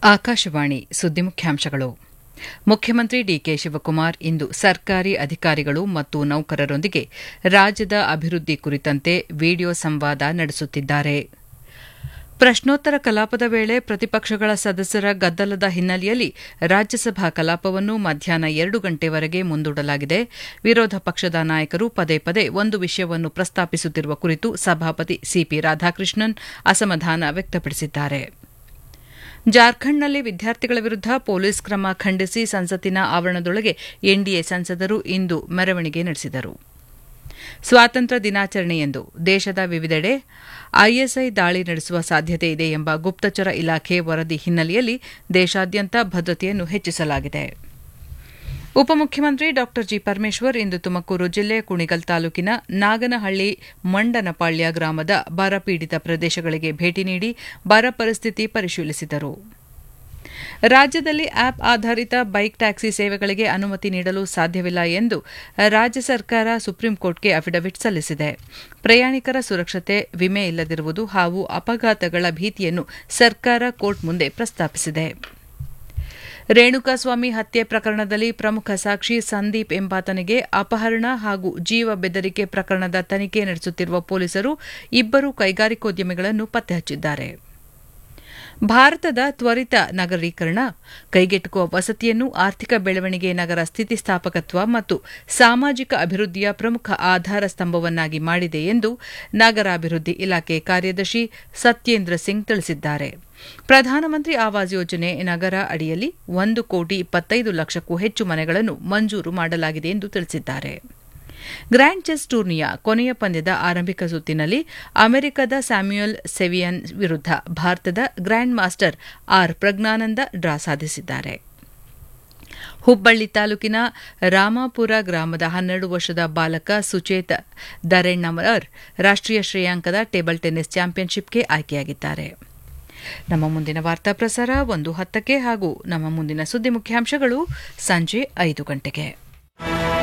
ಆಕಾಶವಾಣಿ ಸುದ್ದಿ ಮುಖ್ಯಾಂಶಗಳು ಮುಖ್ಯಮಂತ್ರಿ ಡಿಕೆ ಶಿವಕುಮಾರ್ ಇಂದು ಸರ್ಕಾರಿ ಅಧಿಕಾರಿಗಳು ಮತ್ತು ನೌಕರರೊಂದಿಗೆ ರಾಜ್ಯದ ಅಭಿವೃದ್ಧಿ ಕುರಿತಂತೆ ವಿಡಿಯೋ ಸಂವಾದ ನಡೆಸುತ್ತಿದ್ದಾರೆ ಪ್ರಶ್ನೋತ್ತರ ಕಲಾಪದ ವೇಳೆ ಪ್ರತಿಪಕ್ಷಗಳ ಸದಸ್ಯರ ಗದ್ದಲದ ಹಿನ್ನೆಲೆಯಲ್ಲಿ ರಾಜ್ಯಸಭಾ ಕಲಾಪವನ್ನು ಮಧ್ಯಾಹ್ನ ಎರಡು ಗಂಟೆವರೆಗೆ ಮುಂದೂಡಲಾಗಿದೆ ವಿರೋಧ ಪಕ್ಷದ ನಾಯಕರು ಪದೇ ಪದೇ ಒಂದು ವಿಷಯವನ್ನು ಪ್ರಸ್ತಾಪಿಸುತ್ತಿರುವ ಕುರಿತು ಸಭಾಪತಿ ಸಿಪಿ ರಾಧಾಕೃಷ್ಣನ್ ಅಸಮಾಧಾನ ವ್ಯಕ್ತಪಡಿಸಿದ್ದಾರೆ ಜಾರ್ಖಂಡ್ನಲ್ಲಿ ವಿದ್ಯಾರ್ಥಿಗಳ ವಿರುದ್ಧ ಪೊಲೀಸ್ ಕ್ರಮ ಖಂಡಿಸಿ ಸಂಸತ್ತಿನ ಆವರಣದೊಳಗೆ ಎನ್ಡಿಎ ಸಂಸದರು ಇಂದು ಮೆರವಣಿಗೆ ನಡೆಸಿದರು ಸ್ವಾತಂತ್ರ್ಯ ದಿನಾಚರಣೆಯಂದು ದೇಶದ ವಿವಿಧೆಡೆ ಐಎಸ್ಐ ದಾಳಿ ನಡೆಸುವ ಸಾಧ್ಯತೆ ಇದೆ ಎಂಬ ಗುಪ್ತಚರ ಇಲಾಖೆ ವರದಿ ಹಿನ್ನೆಲೆಯಲ್ಲಿ ದೇಶಾದ್ಯಂತ ಭದ್ರತೆಯನ್ನು ಹೆಚ್ಚಿಸಲಾಗಿದೆ ಉಪಮುಖ್ಯಮಂತ್ರಿ ಡಾ ಜಿ ಪರಮೇಶ್ವರ್ ಇಂದು ತುಮಕೂರು ಜಿಲ್ಲೆ ಕುಣಿಗಲ್ ತಾಲೂಕಿನ ನಾಗನಹಳ್ಳಿ ಮಂಡನಪಾಳ್ಯ ಗ್ರಾಮದ ಬರಪೀಡಿತ ಪ್ರದೇಶಗಳಿಗೆ ಭೇಟಿ ನೀಡಿ ಬರ ಪರಿಸ್ಥಿತಿ ಪರಿಶೀಲಿಸಿದರು ರಾಜ್ಯದಲ್ಲಿ ಆಪ್ ಆಧಾರಿತ ಬೈಕ್ ಟ್ಯಾಕ್ಸಿ ಸೇವೆಗಳಿಗೆ ಅನುಮತಿ ನೀಡಲು ಸಾಧ್ಯವಿಲ್ಲ ಎಂದು ರಾಜ್ಯ ಸರ್ಕಾರ ಸುಪ್ರೀಂಕೋರ್ಟ್ಗೆ ಅಫಿಡವಿಟ್ ಸಲ್ಲಿಸಿದೆ ಪ್ರಯಾಣಿಕರ ಸುರಕ್ಷತೆ ವಿಮೆ ಇಲ್ಲದಿರುವುದು ಹಾಗೂ ಅಪಘಾತಗಳ ಭೀತಿಯನ್ನು ಸರ್ಕಾರ ಕೋರ್ಟ್ ಮುಂದೆ ಪ್ರಸ್ತಾಪಿಸಿದೆ ರೇಣುಕಾಸ್ವಾಮಿ ಹತ್ಯೆ ಪ್ರಕರಣದಲ್ಲಿ ಪ್ರಮುಖ ಸಾಕ್ಷಿ ಸಂದೀಪ್ ಎಂಬಾತನಿಗೆ ಅಪಹರಣ ಹಾಗೂ ಜೀವ ಬೆದರಿಕೆ ಪ್ರಕರಣದ ತನಿಖೆ ನಡೆಸುತ್ತಿರುವ ಪೊಲೀಸರು ಇಬ್ಬರು ಕೈಗಾರಿಕೋದ್ಯಮಿಗಳನ್ನು ಪತ್ತೆ ಹಚ್ಚಿದ್ದಾರೆ ಭಾರತದ ತ್ವರಿತ ನಗರೀಕರಣ ಕೈಗೆಟುಕುವ ವಸತಿಯನ್ನು ಆರ್ಥಿಕ ಬೆಳವಣಿಗೆ ನಗರ ಸ್ಥಿತಿಸ್ಥಾಪಕತ್ವ ಮತ್ತು ಸಾಮಾಜಿಕ ಅಭಿವೃದ್ಧಿಯ ಪ್ರಮುಖ ಆಧಾರ ಸ್ತಂಭವನ್ನಾಗಿ ಮಾಡಿದೆ ಎಂದು ನಗರಾಭಿವೃದ್ಧಿ ಇಲಾಖೆ ಕಾರ್ಯದರ್ಶಿ ಸತ್ಯೇಂದ್ರ ಸಿಂಗ್ ತಿಳಿಸಿದ್ದಾರೆ ಪ್ರಧಾನಮಂತ್ರಿ ಆವಾಸ್ ಯೋಜನೆ ನಗರ ಅಡಿಯಲ್ಲಿ ಒಂದು ಕೋಟಿ ಇಪ್ಪತ್ತೈದು ಲಕ್ಷಕ್ಕೂ ಹೆಚ್ಚು ಮನೆಗಳನ್ನು ಮಂಜೂರು ಮಾಡಲಾಗಿದೆ ಎಂದು ತಿಳಿಸಿದ್ದಾರೆ ಗ್ರ್ಯಾಂಡ್ ಚೆಸ್ ಟೂರ್ನಿಯ ಕೊನೆಯ ಪಂದ್ಯದ ಆರಂಭಿಕ ಸುತ್ತಿನಲ್ಲಿ ಅಮೆರಿಕದ ಸ್ಯಾಮ್ಯುಯಲ್ ಸೆವಿಯನ್ ವಿರುದ್ಧ ಭಾರತದ grand master R Praggnanandhaa draw ಸಾಧಿಸಿದ್ದಾರೆ ಹುಬ್ಬಳ್ಳಿ ತಾಲೂಕಿನ ರಾಮಾಪುರ ಗ್ರಾಮದ ಹನ್ನೆರಡು ವರ್ಷದ ಬಾಲಕ ಸುಚೇತ್ ದರೆಣ್ಣಮರ್ ರಾಷ್ಟೀಯ ಶ್ರೇಯಾಂಕದ ಟೇಬಲ್ ಟೆನ್ನಿಸ್ ಚಾಂಪಿಯನ್ಶಿಪ್ಗೆ ಆಯ್ಕೆಯಾಗಿದ್ದಾರೆ ನಮ್ಮ ಮುಂದಿನ ವಾರ್ತಾ ಪ್ರಸಾರ ಒಂದು ಹತ್ತಕ್ಕೆ ಹಾಗೂ ನಮ್ಮ ಮುಂದಿನ ಸುದ್ದಿ ಮುಖ್ಯಾಂಶಗಳು ಸಂಜೆ ಐದು ಗಂಟೆಗೆ